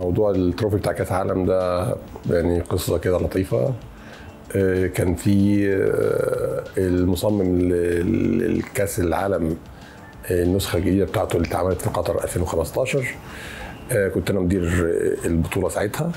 موضوع التروفي بتاع كاس العالم ده يعني قصه كده لطيفه آه، كان في آه، المصمم ل- لكاس العالم آه، النسخه الجديده بتاعته اللي اتعملت في قطر 2015 آه، كنت انا مدير البطوله ساعتها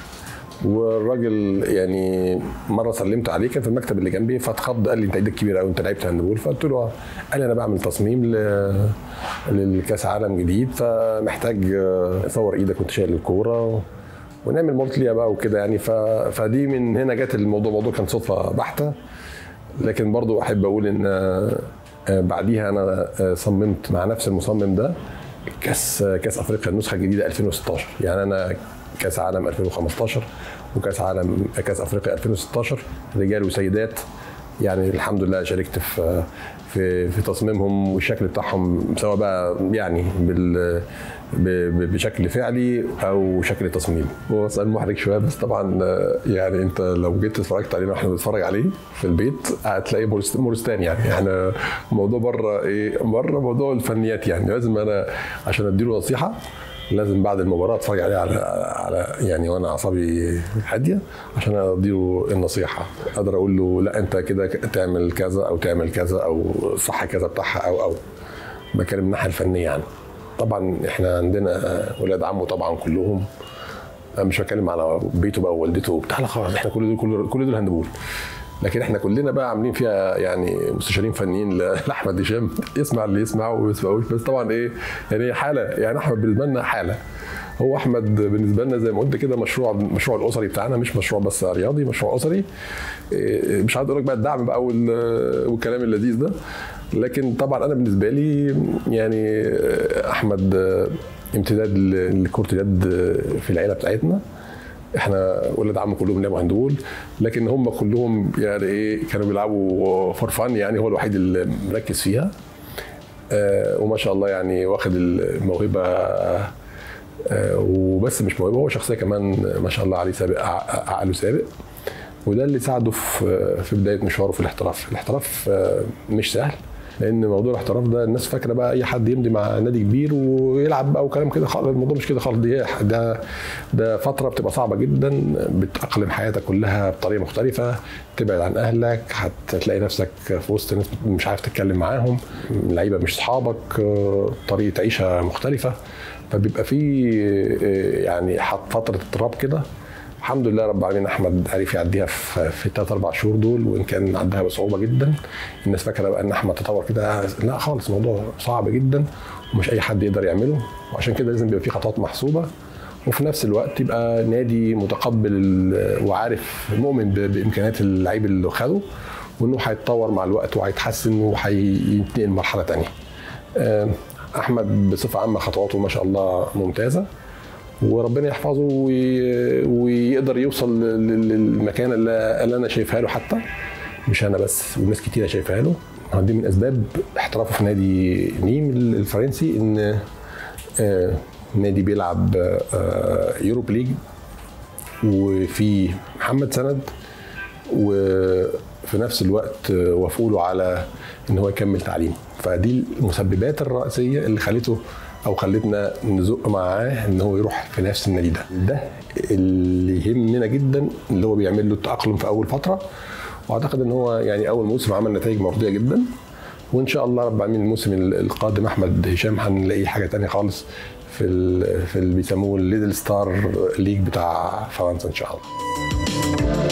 والراجل يعني مره سلمت عليه كان في المكتب اللي جنبي فاتخض قال لي انت ايدك كبيره قوي انت لعبت هاندبول فقلت له آه. قال لي انا بعمل تصميم ل- للكاس عالم جديد فمحتاج آه، اصور ايدك وانت شايل الكوره ونعمل مولت ليها بقى وكده يعني ف... فدي من هنا جت الموضوع الموضوع كان صدفه بحته لكن برضو احب اقول ان آه، آه، بعديها انا آه، صممت مع نفس المصمم ده كاس كاس افريقيا النسخه الجديده 2016 يعني انا كاس عالم 2015 وكاس عالم كاس افريقيا 2016 رجال وسيدات يعني الحمد لله شاركت في في في تصميمهم والشكل بتاعهم سواء بقى يعني بال ب- ب- بشكل فعلي او شكل تصميم هو سؤال محرج شويه بس طبعا آه، يعني انت لو جيت اتفرجت علينا واحنا بنتفرج عليه في البيت هتلاقي مورست- مورستان يعني يعني الموضوع بره ايه بره موضوع الفنيات يعني لازم انا عشان اديله نصيحه لازم بعد المباراه اتفرج عليه على على يعني وانا اعصابي هاديه عشان اديله النصيحه اقدر اقول له لا انت كده تعمل كذا او تعمل كذا او صح كذا بتاعها او او بتكلم من الناحيه الفنيه يعني طبعا احنا عندنا ولاد عمه طبعا كلهم انا مش بتكلم على بيته بقى ووالدته وبتاع لا خالص احنا كل دول كل, كل دول هندبول لكن احنا كلنا بقى عاملين فيها يعني مستشارين فنيين ل- لاحمد هشام يسمع اللي يسمعه وما يسمعوش بس طبعا ايه يعني هي حاله يعني احمد بالنسبه لنا حاله هو احمد بالنسبه لنا زي ما قلت كده مشروع مشروع الاسري بتاعنا مش مشروع بس رياضي مشروع اسري إيه، مش عايز اقول لك بقى الدعم بقى وال- والكلام اللذيذ ده لكن طبعا انا بالنسبه لي يعني احمد امتداد ل- لكره اليد في العيله بتاعتنا احنا ولاد عم كلهم لعبوا هاندبول لكن هم كلهم يعني ايه كانوا بيلعبوا فور فن يعني هو الوحيد اللي مركز فيها آه وما شاء الله يعني واخد الموهبه آه وبس مش موهبه هو شخصيه كمان ما شاء الله عليه سابق ع- عقله سابق وده اللي ساعده في في بدايه مشواره في الاحتراف الاحتراف آه، مش سهل لان موضوع الاحتراف ده الناس فاكره بقى اي حد يمضي مع نادي كبير ويلعب بقى وكلام كده خالص الموضوع مش كده خالص دي ده ده فتره بتبقى صعبه جدا بتاقلم حياتك كلها بطريقه مختلفه تبعد عن اهلك هتلاقي نفسك في وسط ناس مش عارف تتكلم معاهم لعيبه مش اصحابك آه، طريقه عيشه مختلفه فبيبقى في آه، يعني حط فتره اضطراب كده الحمد لله رب العالمين احمد عرف يعديها في في الثلاث اربع شهور دول وان كان عدها بصعوبه جدا الناس فاكره بقى ان احمد تطور كده لا خالص الموضوع صعب جدا ومش اي حد يقدر يعمله وعشان كده لازم يبقى في خطوات محسوبه وفي نفس الوقت يبقى نادي متقبل ال- وعارف مؤمن ب- بامكانيات اللعيب اللي خده وانه هيتطور مع الوقت وهيتحسن وهينتقل لمرحله ثانيه. احمد بصفه عامه خطواته ما شاء الله ممتازه وربنا يحفظه وي- ويقدر يوصل لل- للمكان اللي اللي انا شايفها له حتى مش انا بس وناس كتيره شايفها له دي من اسباب احترافه في نادي نيم الفرنسي ان آه، نادي بيلعب آه، يوروب ليج وفي محمد سند وفي نفس الوقت وافقوا له على ان هو يكمل تعليمه فدي المسببات الرئيسيه اللي خلته او خلتنا نزق معاه ان هو يروح في نفس النادي ده ده اللي يهمنا جدا اللي هو بيعمل له التاقلم في اول فتره واعتقد ان هو يعني اول موسم عمل نتائج مرضيه جدا وان شاء الله رب العالمين الموسم القادم احمد هشام هنلاقي حاجه تانية خالص في ال في اللي بيسموه الليدل ستار ليج بتاع فرنسا ان شاء الله